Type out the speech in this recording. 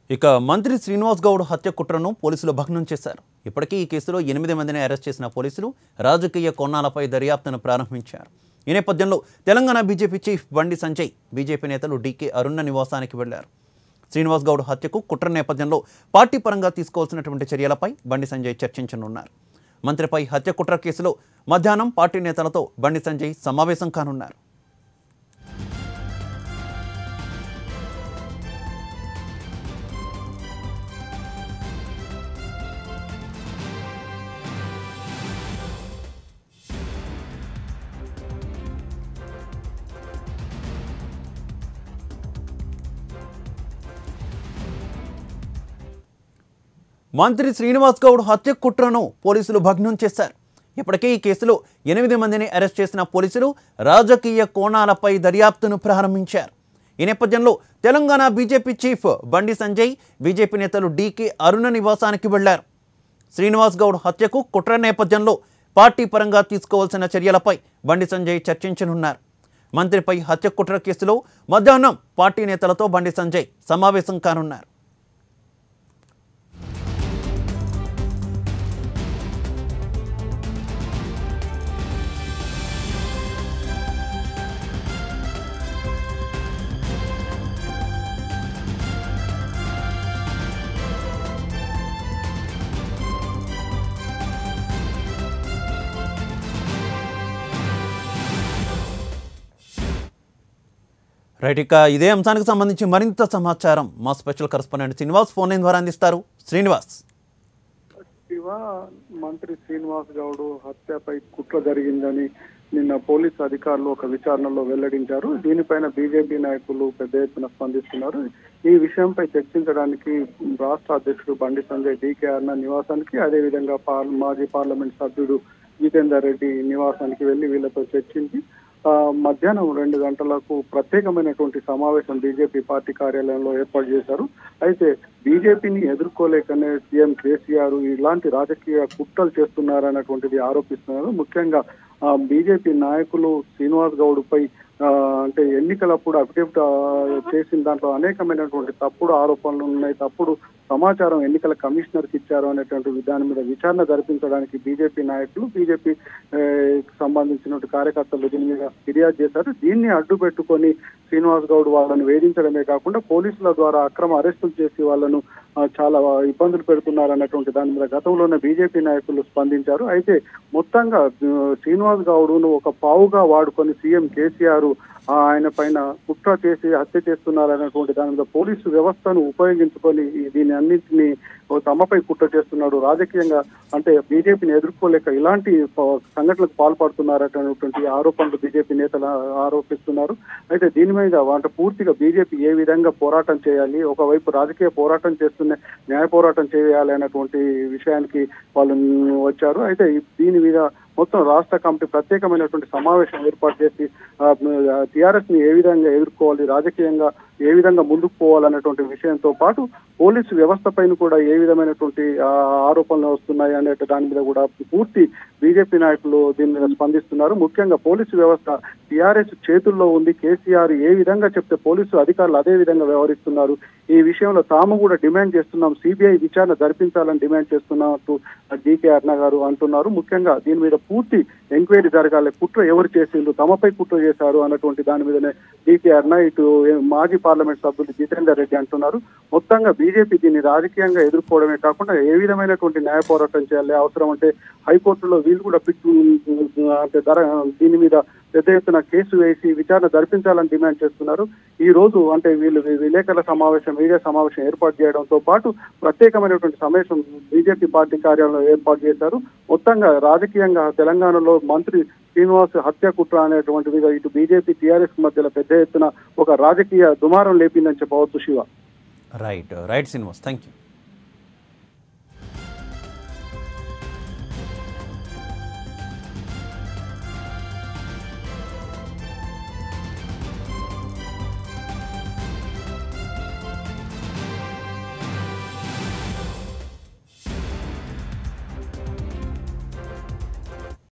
ఇక మంత్రి శ్రీనివాస్ గౌడ్ హత్య కుట్రను పోలీసులు భగ్నం చేశారు ఇప్పటికీ ఈ కేసులో ఎనిమిది మందిని అరెస్ట్ చేసిన పోలీసులు రాజకీయ కోణాలపై దర్యాప్తును ప్రారంభించారు ఈ నేపథ్యంలో Telangana BJP chief Bandi Sanjay BJP నేతలు డీకే అరుణ నివాసానికి వెళ్లారు శ్రీనివాస్ గౌడ్ హత్యకు కుట్ర నేపథ్యంలో పార్టీ పరంగా తీసుకోవాల్సినటువంటి చర్యలపై బండి సంజయ్ చర్చించనున్నారు మంత్రిపై హత్య కుట్ర కేసులో మధ్యాహ్నం పార్టీ నేతలతో బండి సంజయ్ సమావేశం కానున్నారు మంత్రి శ్రీనివాస్ గౌడ్ హత్య కుట్రను పోలీసులు భగ్నం చేశారు ఇప్పటికే ఈ కేసులో ఎనిమిది మందిని అరెస్ట్ చేసిన పోలీసులు రాజకీయ కోణాలపై దర్యాప్తును ప్రారంభించారు ఈ నేపథ్యంలో Telangana BJP chief Bandi Sanjay BJP నేతలు డీకే అరుణ నివాసానికి వెళ్లారు శ్రీనివాస్ గౌడ్ హత్యకు కుట్ర నేపథ్యంలో పార్టీ పరంగా తీసుకోవాల్సిన చర్యలపై బండి సంజయ్ చర్చించనున్నారు మంత్రిపై హత్య కుట్ర కేసులో మధ్యాహ్నం పార్టీ నేతలతో బండి సంజయ్ సమావేశం కానున్నారు రైట్ ఇక ఇదే అంశానికి సంబంధించి మరింత సమాచారం మా special correspondent Srinivas phone line ద్వారా అందిస్తారు శ్రీనివాస్ శివ మంత్రి శ్రీనివాస్ గౌడ్ హత్యపై కుట్ర జరిగిందని నిన్న పోలీసు అధికారులు ఒక విచారణలో వెల్లడించారు దీనిపైన బీజేపీ నాయకులు పెద్ద ఎత్తున స్పందిస్తున్నారు ఈ విషయంపై చర్చించడానికి రాష్ట్ర అధ్యక్షుడు బండి సంజయ్ డీకే అన్న నివాసానికి అదేవిధంగా పార్ మాజీ పార్లమెంట్ సభ్యుడు జితేందర్ రెడ్డి నివాసానికి వెళ్లి వీళ్ళతో చర్చించి ఆ, మధ్యాహ్నం రెండు గంటలకు ప్రత్యేకమైనటువంటి సమావేశం బీజేపీ పార్టీ కార్యాలయంలో ఏర్పాటు చేశారు అయితే బీజేపీని ఎదుర్కోలేకనే సీఎం కేసీఆర్ ఇలాంటి రాజకీయ కుట్రలు చేస్తున్నారన్నటువంటిది ఆరోపిస్తున్నారు ముఖ్యంగా ఆ, బీజేపీ నాయకులు శ్రీనివాస్ గౌడ్ పై ఆ, అంటే ఎన్నికలప్పుడు అఫిడవిట్ ఆ, చేసిన దాంట్లో అనేకమైనటువంటి తప్పుడు ఆరోపణలు ఉన్నాయి తప్పుడు సమాచారం ఎన్నికల కమిషనర్ కి ఇచ్చారు అనేటువంటి దాని మీద విచారణ జరిపించడానికి బీజేపీ నాయకులు బీజేపీ సంబంధించినటువంటి కార్యకర్తలు దీని మీద ఫిర్యాదు చేశారు దీన్ని అడ్డు పెట్టుకొని శ్రీనివాస్ గౌడ్ వాళ్ళని వేధించడమే కాకుండా పోలీసుల ద్వారా అక్రమ అరెస్టులు చేసి వాళ్ళను ఆ, చాలా ఇబ్బందులు పెడుతున్నారు అన్నటువంటి దాని మీద గతంలోనే బీజేపీ నాయకులు స్పందించారు అయితే మొత్తంగా ఆ, శ్రీనివాస్ గౌడ్ను ఒక పావుగా వాడుకొని సీఎం కేసీఆర్ ఆ, ఆయన పైన కుట్ర చేసి హత్య చేస్తున్నారన్నటువంటి దాని మీద పోలీసు వ్యవస్థను ఉపయోగించుకొని ఈ- దీని అన్నింటినీ ఓ తమపై కుట్ర చేస్తున్నాడు రాజకీయంగా అంటే బీజేపీని ఎదుర్కోలేక ఇలాంటి ప- సంఘటనలకు పాల్పడుతున్నారనేటువంటి ఆరోపణలు బీజేపీ నేతలు ఆరోపిస్తున్నారు అయితే దీని మీద అంటే పూర్తిగా బీజేపీ ఏ విధంగా పోరాటం చేయాలి ఒకవైపు రాజకీయ పోరాటం చేస్తూనే న్యాయ పోరాటం చేయాలి అన్నటువంటి విషయానికి వాళ్ళు వచ్చారు అయితే ఈ- దీని మీద మొత్తం రాష్ట్ర కమిటీ ప్రత్యేకమైనటువంటి సమావేశం ఏర్పాటు చేసి టిఆర్ఎస్ ని ఏ విధంగా ఎదుర్కోవాలి రాజకీయంగా ఏ విధంగా ముందుకు పోవాలనేటువంటి విషయంతో పాటు పోలీసు వ్యవస్థ పైన కూడా ఏ విధమైనటువంటి ఆ, ఆరోపణలు వస్తున్నాయి అనే దాని మీద కూడా పూర్తి బీజేపీ నాయకులు దీని మీద స్పందిస్తున్నారు ముఖ్యంగా పోలీసు వ్యవస్థ టిఆర్ఎస్ చేతుల్లో ఉంది కేసీఆర్ ఏ విధంగా చెప్తే పోలీసు అధికారులు అదే విధంగా వ్యవహరిస్తున్నారు ఈ విషయంలో తాము కూడా డిమాండ్ చేస్తున్నాం సిబిఐ విచారణ జరిపించాలని డిమాండ్ చేస్తున్నట్టు డీకే అర్ణ గారు అంటున్నారు ముఖ్యంగా దీని మీద పూర్తి ఎంక్వైరీ జరగాలి కుట్ర ఎవరు చేసిండ్రు తమపై కుట్ర చేశారు అన్నటువంటి దాని మీదనే డీకే అర్ణ ఇటు మాజీ పార్లమెంట్ సభ్యులు జితేందర్ రెడ్డి అంటున్నారు మొత్తంగా బీజేపీ దీన్ని రాజకీయంగా ఎదుర్కోవడమే కాకుండా ఏ విధమైనటువంటి న్యాయ పోరాటం చేయాలి అవసరం అంటే హైకోర్టులో వీళ్ళు కూడా పిట్టు అంటే ధర దీని మీద పెద్ద ఎత్తున కేసు వేసి విచారణ జరిపించాలని డిమాండ్ చేస్తున్నారు ఈ రోజు అంటే వీళ్ళు వి- విలేకరుల సమావేశం మీడియా సమావేశం ఏర్పాటు చేయడంతో పాటు ప్రత్యేకమైనటువంటి సమావేశం బీజేపీ పార్టీ కార్యాలయంలో ఏర్పాటు చేశారు మొత్తంగా రాజకీయంగా తెలంగాణలో మంత్రి శ్రీనివాస్ హత్య కుట్ర అనేటువంటి మీద ఇటు బీజేపీ టీఆర్ఎస్ మధ్యలో పెద్ద ఎత్తున ఒక రాజకీయ దుమారం లేపిందని చెప్పవచ్చు Shiva right right Srinivas thank you